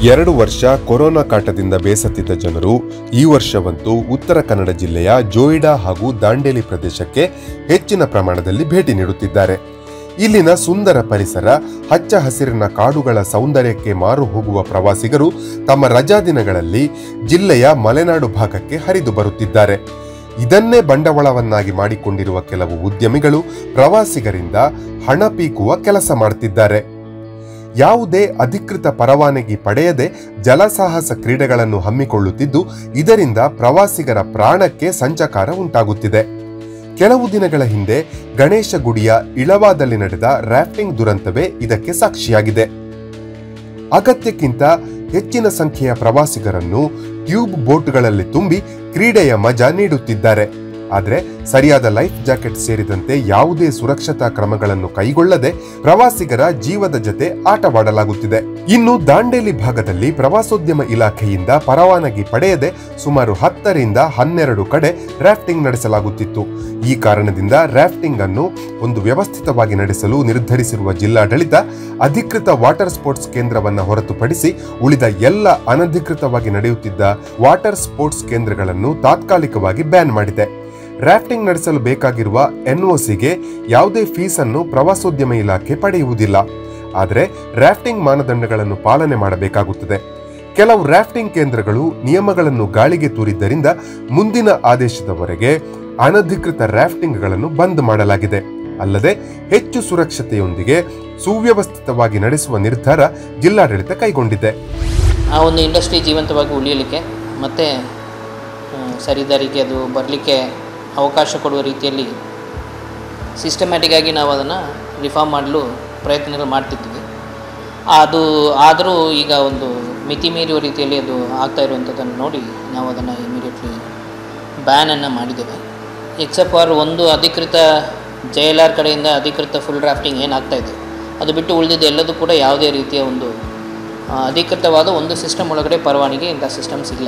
ಎರಡು ವರ್ಷ ಕೊರೋನಾ ಕಾಟದಿಂದ ಬೇಸತ್ತಿದ್ದ ಜನರು ಈ ವರ್ಷವಂತೂ ಉತ್ತರ ಕನ್ನಡ ಜಿಲ್ಲೆಯ ಜೋಯಿಡಾ ಹಾಗೂ ದಾಂಡೇಲಿ ಪ್ರದೇಶಕ್ಕೆ ಹೆಚ್ಚಿನ ಪ್ರಮಾಣದಲ್ಲಿ ಭೇಟಿ ನೀಡುತ್ತಿದ್ದಾರೆ ಇಲ್ಲಿನ ಸುಂದರ ಪರಿಸರ ಹಚ್ಚ ಹಸಿರಿನ ಕಾಡುಗಳ ಸೌಂದರ್ಯಕ್ಕೆ ಮಾರು ಹೋಗುವ ಪ್ರವಾಸಿಗರು ತಮ್ಮ ರಜಾ ದಿನಗಳಲ್ಲಿ ಜಿಲ್ಲೆಯ ಮಲೆನಾಡು ಭಾಗಕ್ಕೆ ಹರಿದು ಬರುತ್ತಿದ್ದಾರೆ ಇದನ್ನೇ ಬಂಡವಾಳವನ್ನಾಗಿ ಮಾಡಿಕೊಂಡಿರುವ ಕೆಲವು ಉದ್ಯಮಿಗಳು ಪ್ರವಾಸಿಗರಿಂದ ಹಣ ಪೀಕುವ ಕೆಲಸ ಮಾಡುತ್ತಿದ್ದಾರೆ ಯಾವುದೇ ಅಧಿಕೃತ ಪರವಾನಗಿ ಪಡೆಯದೆ ಜಲಸಾಹಸ ಕ್ರೀಡೆಗಳನ್ನು ಹಮ್ಮಿಕೊಳ್ಳುತ್ತಿದ್ದು ಇದರಿಂದ ಪ್ರವಾಸಿಗರ ಪ್ರಾಣಕ್ಕೆ ಸಂಚಕಾರ ಉಂಟಾಗುತ್ತಿದೆ ಕೆಲವು ದಿನಗಳ ಹಿಂದೆ ಗಣೇಶ ಗುಡಿಯ ಇಳವಾದಲ್ಲಿ ನಡೆದ ರ್ಯಾಫ್ಟಿಂಗ್ ದುರಂತವೇ ಇದಕ್ಕೆ ಸಾಕ್ಷಿಯಾಗಿದೆ ಅಗತ್ಯಕ್ಕಿಂತ ಹೆಚ್ಚಿನ ಸಂಖ್ಯೆಯ ಪ್ರವಾಸಿಗರನ್ನು ಟ್ಯೂಬ್ ಬೋಟ್ಗಳಲ್ಲಿ ತುಂಬಿ ಕ್ರೀಡೆಯ ಮಜಾ ನೀಡುತ್ತಿದ್ದಾರೆ ಆದರೆ ಸರಿಯಾದ ಲೈಫ್ ಜಾಕೆಟ್ ಸೇರಿದಂತೆ ಯಾವುದೇ ಸುರಕ್ಷತಾ ಕ್ರಮಗಳನ್ನು ಕೈಗೊಳ್ಳದೆ ಪ್ರವಾಸಿಗರ ಜೀವದ ಜತೆ ಆಟವಾಡಲಾಗುತ್ತಿದೆ ಇನ್ನು ದಾಂಡೇಲಿ ಭಾಗದಲ್ಲಿ ಪ್ರವಾಸೋದ್ಯಮ ಇಲಾಖೆಯಿಂದ ಪರವಾನಗಿ ಪಡೆಯದೆ ಸುಮಾರು ಹತ್ತರಿಂದ ಹನ್ನೆರಡು ಕಡೆ ರಾಫ್ಟಿಂಗ್ ನಡೆಸಲಾಗುತ್ತಿತ್ತು ಈ ಕಾರಣದಿಂದ ರಾಫ್ಟಿಂಗ್ ಅನ್ನು ಒಂದು ವ್ಯವಸ್ಥಿತವಾಗಿ ನಡೆಸಲು ನಿರ್ಧರಿಸಿರುವ ಜಿಲ್ಲಾಡಳಿತ ಅಧಿಕೃತ ವಾಟರ್ ಸ್ಪೋರ್ಟ್ಸ್ ಕೇಂದ್ರವನ್ನು ಹೊರತುಪಡಿಸಿ ಉಳಿದ ಎಲ್ಲ ಅನಧಿಕೃತವಾಗಿ ನಡೆಯುತ್ತಿದ್ದ ವಾಟರ್ ಸ್ಪೋರ್ಟ್ಸ್ ಕೇಂದ್ರಗಳನ್ನು ತಾತ್ಕಾಲಿಕವಾಗಿ ಬ್ಯಾನ್ ಮಾಡಿದೆ ರಾಫ್ಟಿಂಗ್ ನಡೆಸಲು ಬೇಕಾಗಿರುವ ಎನ್ಒಸಿಗೆ ಯಾವುದೇ ಫೀಸನ್ನು ಪ್ರವಾಸೋದ್ಯಮ ಇಲಾಖೆ ಪಡೆಯುವುದಿಲ್ಲ ಆದರೆ ರಾಫ್ಟಿಂಗ್ ಮಾನದಂಡಗಳನ್ನು ಪಾಲನೆ ಮಾಡಬೇಕಾಗುತ್ತದೆ ಕೆಲವು ರಾಫ್ಟಿಂಗ್ ಕೇಂದ್ರಗಳು ನಿಯಮಗಳನ್ನು ಗಾಳಿಗೆ ತೂರಿದ್ದರಿಂದ ಮುಂದಿನ ಆದೇಶದವರೆಗೆ ಅನಧಿಕೃತ ರಾಫ್ಟಿಂಗ್ಗಳನ್ನು ಬಂದ್ ಮಾಡಲಾಗಿದೆ ಅಲ್ಲದೆ ಹೆಚ್ಚು ಸುರಕ್ಷತೆಯೊಂದಿಗೆ ಸುವ್ಯವಸ್ಥಿತವಾಗಿ ನಡೆಸುವ ನಿರ್ಧಾರ ಜಿಲ್ಲಾಡಳಿತ ಕೈಗೊಂಡಿದೆ ಆ ಒಂದು ಇಂಡಸ್ಟ್ರಿ ಜೀವಂತವಾಗಿ ಉಳಿಯಲಿಕ್ಕೆ ಮತ್ತು ಸರಿದಾರಿಗೆ ಅದು ಬರಲಿಕ್ಕೆ ಅವಕಾಶ ಕೊಡುವ ರೀತಿಯಲ್ಲಿ ಸಿಸ್ಟಮ್ಯಾಟಿಕ್ ಆಗಿ ನಾವು ಅದನ್ನು ರಿಫಾರ್ಮ್ ಮಾಡಲು ಪ್ರಯತ್ನಗಳು ಮಾಡ್ತಿದ್ವಿ ಅದು ಆದರೂ ಈಗ ಒಂದು ಮಿತಿ ಮೀರುವ ರೀತಿಯಲ್ಲಿ ಅದು ಆಗ್ತಾ ಇರುವಂಥದ್ದನ್ನು ನೋಡಿ ನಾವು ಅದನ್ನು ಇಮಿಡಿಯೇಟ್ಲಿ ಬ್ಯಾನನ್ನು ಮಾಡಿದ್ದೇವೆ ಎಕ್ಸೆಪ್ಟ್ ಫಾರ್ ಒಂದು ಅಧಿಕೃತ ಜೆ ಎಲ್ ಆರ್ ಕಡೆಯಿಂದ ಅಧಿಕೃತ ಫುಲ್ ಡ್ರಾಫ್ಟಿಂಗ್ ಏನಾಗ್ತಾ ಇದೆ ಅದು ಬಿಟ್ಟು ಉಳಿದಿದ್ದು ಎಲ್ಲದೂ ಕೂಡ ಯಾವುದೇ ರೀತಿಯ ಒಂದು ಆ, ಅಧಿಕೃತವಾದ ಒಂದು ಸಿಸ್ಟಮ್ ಒಳಗಡೆ ಪರವಾನಗಿ ಇಂಥ ಸಿಸ್ಟಮ್ಸ್ ಇಲ್ಲ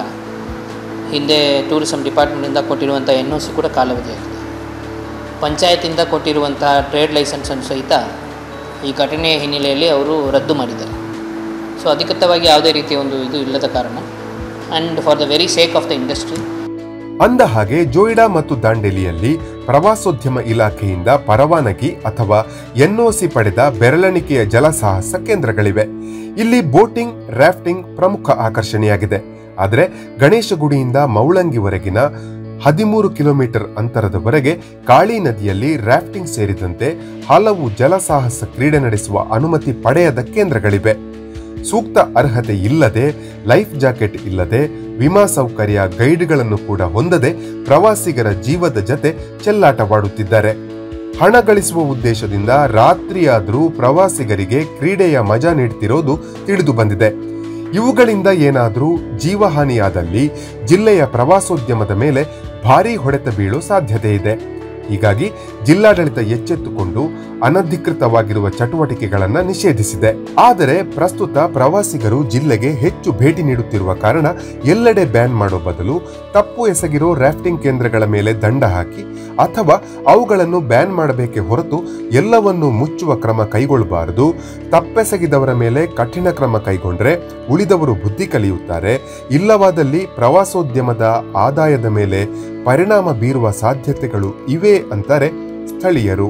ಹಿಂದೆ ಟೂರಿಸಂ ಡಿಪಾರ್ಟ್ಮೆಂಟಿಂದ ಕೊಟ್ಟಿರುವಂಥ ಎನ್ ಒ ಸಿ ಕೂಡ ಕಾಲಾವಧಿಯಾಗಿದೆ ಪಂಚಾಯತಿಂದ ಕೊಟ್ಟಿರುವಂಥ ಟ್ರೇಡ್ ಲೈಸೆನ್ಸನ್ನು ಸಹಿತ ಈ ಘಟನೆಯ ಹಿನ್ನೆಲೆಯಲ್ಲಿ ಅವರು ರದ್ದು ಮಾಡಿದ್ದಾರೆ ಸೊ ಅಧಿಕೃತವಾಗಿ ಯಾವುದೇ ರೀತಿಯ ಒಂದು ಇದು ಇಲ್ಲದ ಕಾರಣ and for the very sake of the industry ಅಂದ ಹಾಗೆ ಜೋಯಿಡಾ ಮತ್ತು ದಾಂಡೇಲಿಯಲ್ಲಿ ಪ್ರವಾಸೋದ್ಯಮ ಇಲಾಖೆಯಿಂದ ಪರವಾನಗಿ ಅಥವಾ ಎನ್ಒಸಿ ಪಡೆದ ಬೆರಳೆಣಿಕೆಯ ಜಲಸಾಹಸ ಕೇಂದ್ರಗಳಿವೆ ಇಲ್ಲಿ ಬೋಟಿಂಗ್ ರಾಫ್ಟಿಂಗ್ ಪ್ರಮುಖ ಆಕರ್ಷಣೆಯಾಗಿದೆ ಆದರೆ ಗಣೇಶಗುಡಿಯಿಂದ ಮೌಳಂಗಿವರೆಗಿನ ಹದಿಮೂರು ಕಿಲೋಮೀಟರ್ ಅಂತರದವರೆಗೆ ಕಾಳಿ ನದಿಯಲ್ಲಿ ರಾಫ್ಟಿಂಗ್ ಸೇರಿದಂತೆ ಹಲವು ಜಲಸಾಹಸ ಕ್ರೀಡೆ ನಡೆಸುವ ಅನುಮತಿ ಪಡೆಯದ ಕೇಂದ್ರಗಳಿವೆ ಸೂಕ್ತ ಅರ್ಹತೆ ಇಲ್ಲದೆ ಲೈಫ್ ಜಾಕೆಟ್ ಇಲ್ಲದೆ ವಿಮಾ ಸೌಕರ್ಯ ಗೈಡ್ಗಳನ್ನು ಕೂಡ ಹೊಂದದೆ ಪ್ರವಾಸಿಗರ ಜೀವದ ಜತೆ ಚೆಲ್ಲಾಟವಾಡುತ್ತಿದ್ದಾರೆ ಹಣ ಗಳಿಸುವ ಉದ್ದೇಶದಿಂದ ರಾತ್ರಿಯಾದರೂ ಪ್ರವಾಸಿಗರಿಗೆ ಕ್ರೀಡೆಯ ಮಜಾ ನೀಡ್ತಿರೋದು ತಿಳಿದು ಬಂದಿದೆ ಇವುಗಳಿಂದ ಏನಾದರೂ ಜೀವಹಾನಿಯಾದಲ್ಲಿ ಜಿಲ್ಲೆಯ ಪ್ರವಾಸೋದ್ಯಮದ ಮೇಲೆ ಭಾರೀ ಹೊಡೆತ ಬೀಳೋ ಸಾಧ್ಯತೆ ಇದೆ ಹೀಗಾಗಿ ಜಿಲ್ಲಾಡಳಿತ ಎಚ್ಚೆತ್ತುಕೊಂಡು ಅನಧಿಕೃತವಾಗಿರುವ ಚಟುವಟಿಕೆಗಳನ್ನು ನಿಷೇಧಿಸಿದೆ ಆದರೆ ಪ್ರಸ್ತುತ ಪ್ರವಾಸಿಗರು ಜಿಲ್ಲೆಗೆ ಹೆಚ್ಚು ಭೇಟಿ ನೀಡುತ್ತಿರುವ ಕಾರಣ ಎಲ್ಲೆಡೆ ಬ್ಯಾನ್ ಮಾಡೋ ಬದಲು ತಪ್ಪು ಎಸಗಿರೋ ರಾಫ್ಟಿಂಗ್ ಕೇಂದ್ರಗಳ ಮೇಲೆ ದಂಡ ಹಾಕಿ ಅಥವಾ ಅವುಗಳನ್ನು ಬ್ಯಾನ್ ಮಾಡಬೇಕೆ ಹೊರತು ಎಲ್ಲವನ್ನೂ ಮುಚ್ಚುವ ಕ್ರಮ ಕೈಗೊಳ್ಳಬಾರದು ತಪ್ಪೆಸಗಿದವರ ಮೇಲೆ ಕಠಿಣ ಕ್ರಮ ಕೈಗೊಂಡ್ರೆ ಉಳಿದವರು ಬುದ್ಧಿ ಕಲಿಯುತ್ತಾರೆ ಇಲ್ಲವಾದಲ್ಲಿ ಪ್ರವಾಸೋದ್ಯಮದ ಆದಾಯದ ಮೇಲೆ ಪರಿಣಾಮ ಬೀರುವ ಸಾಧ್ಯತೆಗಳು ಇವೆ ಅಂತಾರೆ ಸ್ಥಳೀಯರು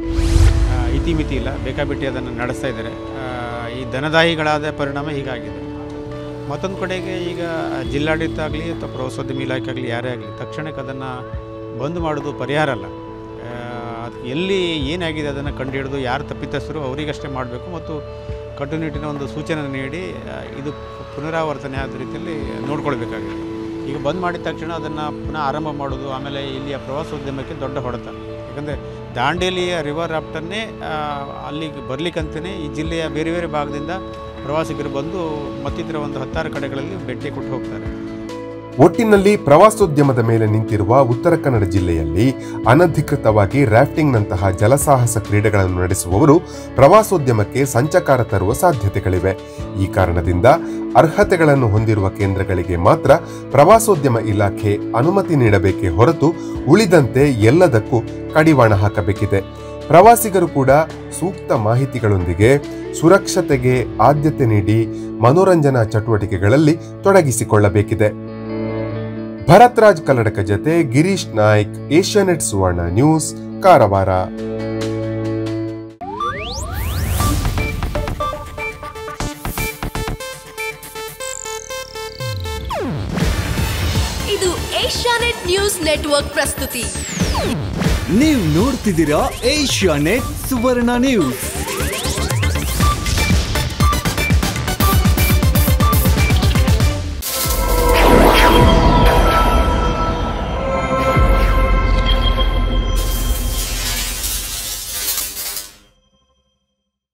ಆ, ಇತಿಮಿತಿ ಇಲ್ಲ ಬೇಕಾಬಿಟ್ಟಿ ಅದನ್ನು ನಡೆಸ್ತಾ ಇದ್ದಾರೆ ಆ, ಈ ಧನದಾಹಿಗಳಾದ ಪರಿಣಾಮ ಹೀಗಾಗಿದೆ ಮತ್ತೊಂದು ಕಡೆಗೆ ಈಗ ಜಿಲ್ಲಾಡಳಿತ ಆಗಲಿ ಅಥವಾ ಪ್ರವಾಸೋದ್ಯಮ ಇಲಾಖೆ ಆಗಲಿ ಯಾರೇ ಆಗಲಿ ತಕ್ಷಣಕ್ಕೆ ಅದನ್ನು ಬಂದ್ ಮಾಡೋದು ಪರಿಹಾರ ಅಲ್ಲ ಆ, ಅದು ಎಲ್ಲಿ ಏನಾಗಿದೆ ಅದನ್ನು ಕಂಡುಹಿಡಿದು ಯಾರು ತಪ್ಪಿತಸ್ಥರು ಅವರಿಗಷ್ಟೇ ಮಾಡಬೇಕು ಮತ್ತು ಕಟ್ಟುನಿಟ್ಟಿನ ಒಂದು ಸೂಚನೆ ನೀಡಿ ಆ, ಇದು ಪುನರಾವರ್ತನೆ ಆದ ರೀತಿಯಲ್ಲಿ ನೋಡ್ಕೊಳ್ಬೇಕಾಗಿದೆ ಈಗ ಬಂದ್ ಮಾಡಿದ ತಕ್ಷಣ ಅದನ್ನು ಪುನಃ ಆರಂಭ ಮಾಡೋದು ಆಮೇಲೆ ಇಲ್ಲಿಯ ಪ್ರವಾಸೋದ್ಯಮಕ್ಕೆ ದೊಡ್ಡ ಹೊಡೆತ ಯಾಕಂದರೆ ದಾಂಡೇಲಿಯ ರಿವರ್ ರಾಫ್ಟನ್ನೇ ಅಲ್ಲಿಗೆ ಬರಲಿಕ್ಕಂತಲೇ ಈ ಜಿಲ್ಲೆಯ ಬೇರೆ ಬೇರೆ ಭಾಗದಿಂದ ಪ್ರವಾಸಿಗರು ಬಂದು ಮತ್ತಿತರ ಒಂದು ಹತ್ತಾರು ಕಡೆಗಳಲ್ಲಿ ಭೇಟಿ ಕೊಟ್ಟು ಹೋಗ್ತಾರೆ ಒಟ್ಟಿನಲ್ಲಿ ಪ್ರವಾಸೋದ್ಯಮದ ಮೇಲೆ ನಿಂತಿರುವ ಉತ್ತರ ಕನ್ನಡ ಜಿಲ್ಲೆಯಲ್ಲಿ ಅನಧಿಕೃತವಾಗಿ ರಾಫ್ಟಿಂಗ್ನಂತಹ ಜಲಸಾಹಸ ಕ್ರೀಡೆಗಳನ್ನು ನಡೆಸುವವರು ಪ್ರವಾಸೋದ್ಯಮಕ್ಕೆ ಸಂಚಕಾರ ತರುವ ಸಾಧ್ಯತೆಗಳಿವೆ ಈ ಕಾರಣದಿಂದ ಅರ್ಹತೆಗಳನ್ನು ಹೊಂದಿರುವ ಕೇಂದ್ರಗಳಿಗೆ ಮಾತ್ರ ಪ್ರವಾಸೋದ್ಯಮ ಇಲಾಖೆ ಅನುಮತಿ ನೀಡಬೇಕೇ ಹೊರತು ಉಳಿದಂತೆ ಎಲ್ಲದಕ್ಕೂ ಕಡಿವಾಣ ಹಾಕಬೇಕಿದೆ ಪ್ರವಾಸಿಗರು ಕೂಡ ಸೂಕ್ತ ಮಾಹಿತಿಗಳೊಂದಿಗೆ ಸುರಕ್ಷತೆಗೆ ಆದ್ಯತೆ ನೀಡಿ ಮನೋರಂಜನಾ ಚಟುವಟಿಕೆಗಳಲ್ಲಿ ತೊಡಗಿಸಿಕೊಳ್ಳಬೇಕಿದೆ ಭರತ್ ರಾಜ್ ಕನ್ನಡಕ ಜತೆ ಗಿರೀಶ್ ನಾಯ್ಕ್ ಏಷ್ಯಾನೆಟ್ ಸುವರ್ಣ ನ್ಯೂಸ್ ಕಾರವಾರ ಇದು ಏಷ್ಯಾನೆಟ್ ನ್ಯೂಸ್ ನೆಟ್ವರ್ಕ್ ಪ್ರಸ್ತುತಿ ನೀವು ನೋಡ್ತಿದ್ದೀರಾ ಏಷ್ಯಾ ನೆಟ್ ಸುವರ್ಣ ನ್ಯೂಸ್